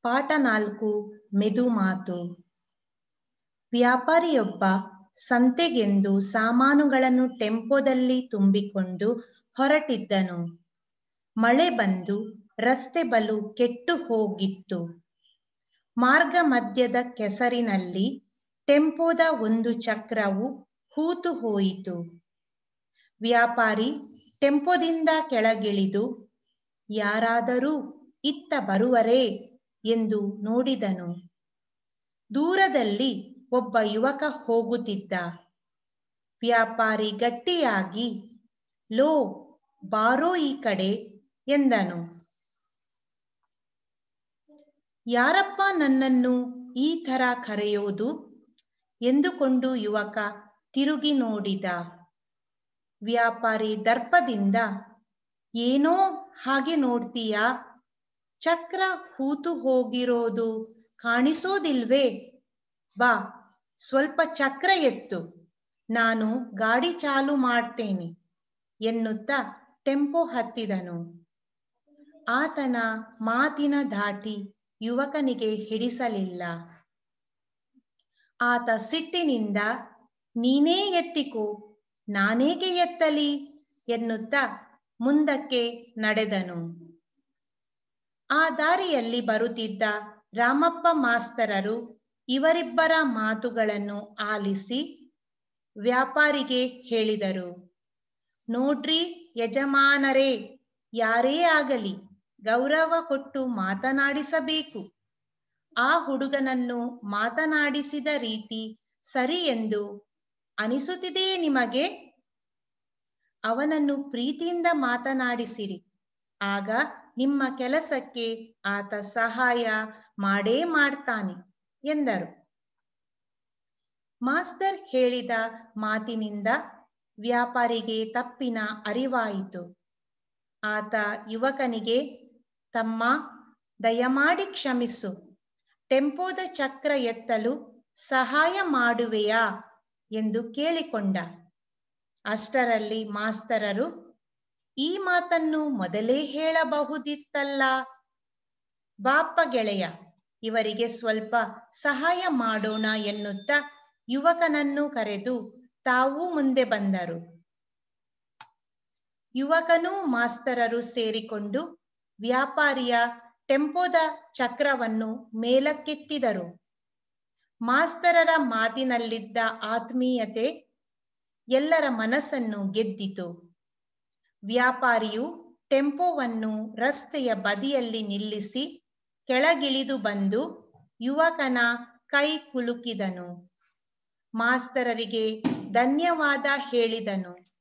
ಪಾಠ ನಾಲ್ಕು ಮೆದು ಮಾತು ವ್ಯಾಪಾರಿಯೊಬ್ಬ ಸಂತೆಗೆಂದು ಸಾಮಾನುಗಳನ್ನು ಟೆಂಪೋದಲ್ಲಿ ತುಂಬಿಕೊಂಡು ಹೊರಟಿದ್ದನು ಮಳೆ ಬಂದು ರಸ್ತೆ ಬಲು ಕೆಟ್ಟು ಹೋಗಿತ್ತು ಮಾರ್ಗ ಮಧ್ಯದ ಕೆಸರಿನಲ್ಲಿ ಟೆಂಪೋದ ಒಂದು ಚಕ್ರವು ಹೂತು ಹೋಯಿತು ವ್ಯಾಪಾರಿ ಟೆಂಪೋದಿಂದ ಕೆಳಗಿಳಿದು ಯಾರಾದರೂ ಇತ್ತ ಬರುವರೇ ಎಂದು ನೋಡಿದನು ದೂರದಲ್ಲಿ ಒಬ್ಬ ಯುವಕ ಹೋಗುತ್ತಿದ್ದ ವ್ಯಾಪಾರಿ ಗಟ್ಟಿಯಾಗಿ ಲೋ ಬಾರೋ ಈ ಕಡೆ ಎಂದನು ಯಾರಪ್ಪ ನನ್ನನ್ನು ಈ ಥರ ಕರೆಯೋದು ಎಂದುಕೊಂಡು ಯುವಕ ತಿರುಗಿ ನೋಡಿದ ವ್ಯಾಪಾರಿ ದರ್ಪದಿಂದ ಏನೋ ಹಾಗೆ ನೋಡ್ತೀಯಾ ಚಕ್ರ ಹೂತು ಹೋಗಿರೋದು ಕಾಣಿಸೋದಿಲ್ವೇ ಬಾ ಸ್ವಲ್ಪ ಚಕ್ರ ಎತ್ತು ನಾನು ಗಾಡಿ ಚಾಲು ಮಾಡ್ತೇನೆ ಎನ್ನುತ್ತಾ ಟೆಂಪೋ ಹತ್ತಿದನು ಆತನ ಮಾತಿನ ಧಾಟಿ ಯುವಕನಿಗೆ ಹಿಡಿಸಲಿಲ್ಲ ಆತ ಸಿಟ್ಟಿನಿಂದ ನೀನೇ ಎತ್ತಿಕೋ ನಾನೇಕೆ ಎತ್ತಲಿ ಎನ್ನುತ್ತಾ ಮುಂದಕ್ಕೆ ನಡೆದನು ಆ ದಾರಿಯಲ್ಲಿ ಬರುತ್ತಿದ್ದ ರಾಮಪ್ಪ ಮಾಸ್ತರರು ಇವರಿಬ್ಬರ ಮಾತುಗಳನ್ನು ಆಲಿಸಿ ವ್ಯಾಪಾರಿಗೆ ಹೇಳಿದರು ನೋಡ್ರಿ ಯಜಮಾನರೇ ಯಾರೇ ಆಗಲಿ ಗೌರವ ಕೊಟ್ಟು ಮಾತನಾಡಿಸಬೇಕು ಆ ಹುಡುಗನನ್ನು ಮಾತನಾಡಿಸಿದ ರೀತಿ ಸರಿ ಎಂದು ಅನಿಸುತ್ತಿದೆಯೇ ನಿಮಗೆ ಅವನನ್ನು ಪ್ರೀತಿಯಿಂದ ಮಾತನಾಡಿಸಿರಿ ಆಗ ನಿಮ್ಮ ಕೆಲಸಕ್ಕೆ ಆತ ಸಹಾಯ ಮಾಡೇ ಮಾಡ್ತಾನೆ ಎಂದರು ಮಾಸ್ತರ್ ಹೇಳಿದ ಮಾತಿನಿಂದ ವ್ಯಾಪಾರಿಗೆ ತಪ್ಪಿನ ಅರಿವಾಯಿತು ಆತ ಯುವಕನಿಗೆ ತಮ್ಮ ದಯಮಾಡಿ ಕ್ಷಮಿಸು ಟೆಂಪೋದ ಚಕ್ರ ಎತ್ತಲು ಸಹಾಯ ಮಾಡುವೆಯಾ ಎಂದು ಕೇಳಿಕೊಂಡ ಅಷ್ಟರಲ್ಲಿ ಮಾಸ್ತರರು ಈ ಮಾತನ್ನು ಮೊದಲೇ ಹೇಳಬಹುದಿತ್ತಲ್ಲ ಬಾಪ ಗೆಳೆಯ ಇವರಿಗೆ ಸ್ವಲ್ಪ ಸಹಾಯ ಮಾಡೋಣ ಎನ್ನುತ್ತಾ ಯುವಕನನ್ನು ಕರೆದು ತಾವೂ ಮುಂದೆ ಬಂದರು ಯುವಕನೂ ಮಾಸ್ತರರು ಸೇರಿಕೊಂಡು ವ್ಯಾಪಾರಿಯ ಟೆಂಪೋದ ಚಕ್ರವನ್ನು ಮೇಲಕ್ಕೆತ್ತಿದರು ಮಾಸ್ತರರ ಮಾತಿನಲ್ಲಿದ್ದ ಆತ್ಮೀಯತೆ ಎಲ್ಲರ ಮನಸ್ಸನ್ನು ಗೆದ್ದಿತು ವ್ಯಾಪಾರಿಯು ಟೆಂಪೋವನ್ನು ರಸ್ತೆಯ ಬದಿಯಲ್ಲಿ ನಿಲ್ಲಿಸಿ ಕೆಳಗಿಳಿದು ಬಂದು ಯುವಕನ ಕೈ ಕುಲುಕಿದನು ಮಾಸ್ತರರಿಗೆ ಧನ್ಯವಾದ ಹೇಳಿದನು